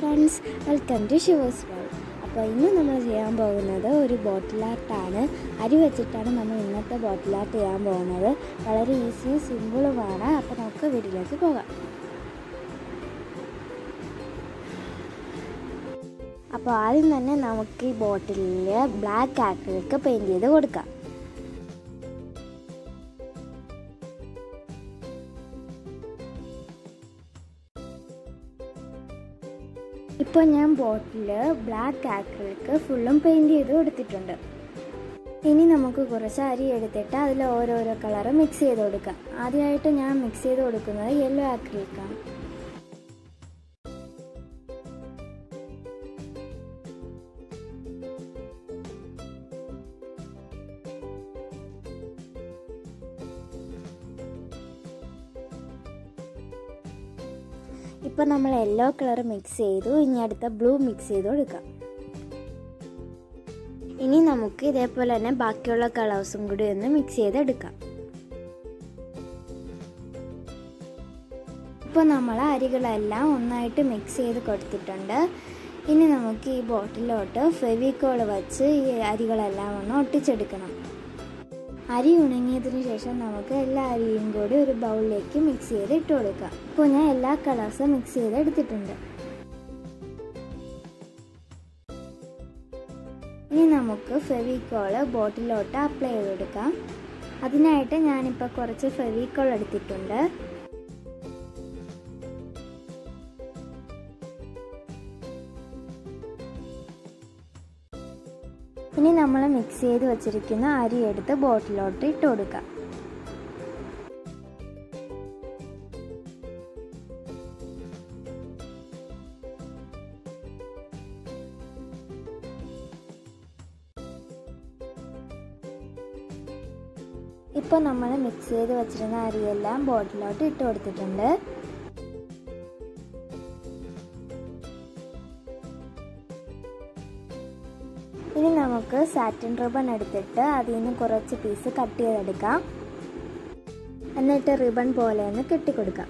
friends welcome to ഷിവേഴ്സ് world അപ്പോൾ ഇന്ന് നമ്മൾ ചെയ്യാൻ പോകുന്നത് ഒരു ബോട്ടിൽ ആർട്ടാണ് അരി വെച്ചിട്ടാണ് നമ്മൾ ഇന്നത്തെ ബോട്ടിൽ ആർട്ട് ചെയ്യാൻ പോകുന്നത് വളരെ ഈസിയും സിമ്പിളുമാണ് അപ്പോൾ നമുക്ക് വീട്ടിലേക്ക് പോകാം അപ്പോൾ ആദ്യം തന്നെ നമുക്ക് ഈ ബോട്ടിലിൽ ബ്ലാക്ക് ആക്രിലിക്ക് പെയിൻറ് ചെയ്ത് കൊടുക്കാം ഇപ്പോൾ ഞാൻ ബോട്ടിൽ ബ്ലാക്ക് ആക്രിലിക്ക് ഫുള്ളും പെയിൻറ് ചെയ്ത് കൊടുത്തിട്ടുണ്ട് ഇനി നമുക്ക് കുറച്ച് അരി എടുത്തിട്ട് അതിൽ ഓരോരോ കളറ് മിക്സ് ചെയ്ത് കൊടുക്കാം ആദ്യമായിട്ട് ഞാൻ മിക്സ് ചെയ്ത് കൊടുക്കുന്നത് യെല്ലോ ആക്രിലിക്കാണ് ഇപ്പം നമ്മൾ യെല്ലോ കളർ മിക്സ് ചെയ്തു ഇനി അടുത്ത ബ്ലൂ മിക്സ് ചെയ്ത് കൊടുക്കാം ഇനി നമുക്ക് ഇതേപോലെ തന്നെ ബാക്കിയുള്ള കളേഴ്സും കൂടി ഒന്ന് മിക്സ് ചെയ്തെടുക്കാം ഇപ്പോൾ നമ്മൾ അരികളെല്ലാം ഒന്നായിട്ട് മിക്സ് ചെയ്ത് കൊടുത്തിട്ടുണ്ട് ഇനി നമുക്ക് ഈ ബോട്ടിലോട്ട് ഫെവിക്കോൾ വച്ച് ഈ അരികളെല്ലാം ഒന്ന് ഒട്ടിച്ചെടുക്കണം അരി ഉണങ്ങിയതിന് ശേഷം നമുക്ക് എല്ലാ അരിയും കൂടി ഒരു ബൗളിലേക്ക് മിക്സ് ചെയ്ത് ഇട്ട് കൊടുക്കാം ഇപ്പോൾ ഞാൻ എല്ലാ കളേഴ്സും മിക്സ് ചെയ്ത് എടുത്തിട്ടുണ്ട് ഇനി നമുക്ക് ഫെവിക്കോള് ബോട്ടിലോട്ട് അപ്ലൈ ചെയ്ത് കൊടുക്കാം അതിനായിട്ട് ഞാനിപ്പോൾ കുറച്ച് ഫെവിക്കോൾ എടുത്തിട്ടുണ്ട് ഇനി നമ്മൾ മിക്സ് ചെയ്ത് വെച്ചിരിക്കുന്ന അരി എടുത്ത് ബോട്ടിലോട്ട് ഇട്ട് കൊടുക്കാം ഇപ്പോൾ നമ്മൾ മിക്സ് ചെയ്ത് വെച്ചിരുന്ന അരിയെല്ലാം ബോട്ടിലോട്ട് ഇട്ട് കൊടുത്തിട്ടുണ്ട് ഇനി നമുക്ക് സാറ്റിൻ റിബൺ എടുത്തിട്ട് അതിൽ നിന്ന് കുറച്ച് പീസ് കട്ട് ചെയ്തെടുക്കാം എന്നിട്ട് റിബൺ പോലെ ഒന്ന് കെട്ടിക്കൊടുക്കാം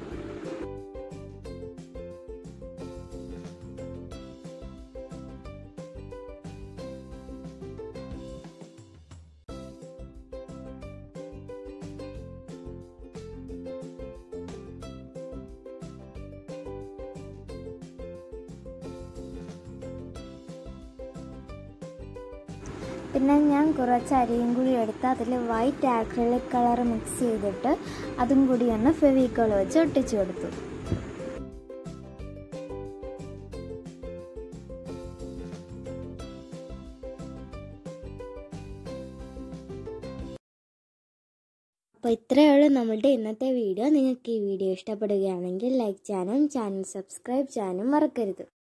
പിന്നെ ഞാൻ കുറച്ച് അരിയും കൂടി എടുത്ത് അതിൽ വൈറ്റ് ആക്രിലിക് കളർ മിക്സ് ചെയ്തിട്ട് അതും കൂടി ഒന്ന് ഫെവിക്കോൾ വെച്ച് ഒട്ടിച്ചു കൊടുത്തു അപ്പോൾ ഇത്രയേ ഉള്ളൂ നമ്മളുടെ ഇന്നത്തെ വീഡിയോ നിങ്ങൾക്ക് ഈ വീഡിയോ ഇഷ്ടപ്പെടുകയാണെങ്കിൽ ലൈക്ക് ചെയ്യാനും ചാനൽ സബ്സ്ക്രൈബ് ചെയ്യാനും മറക്കരുത്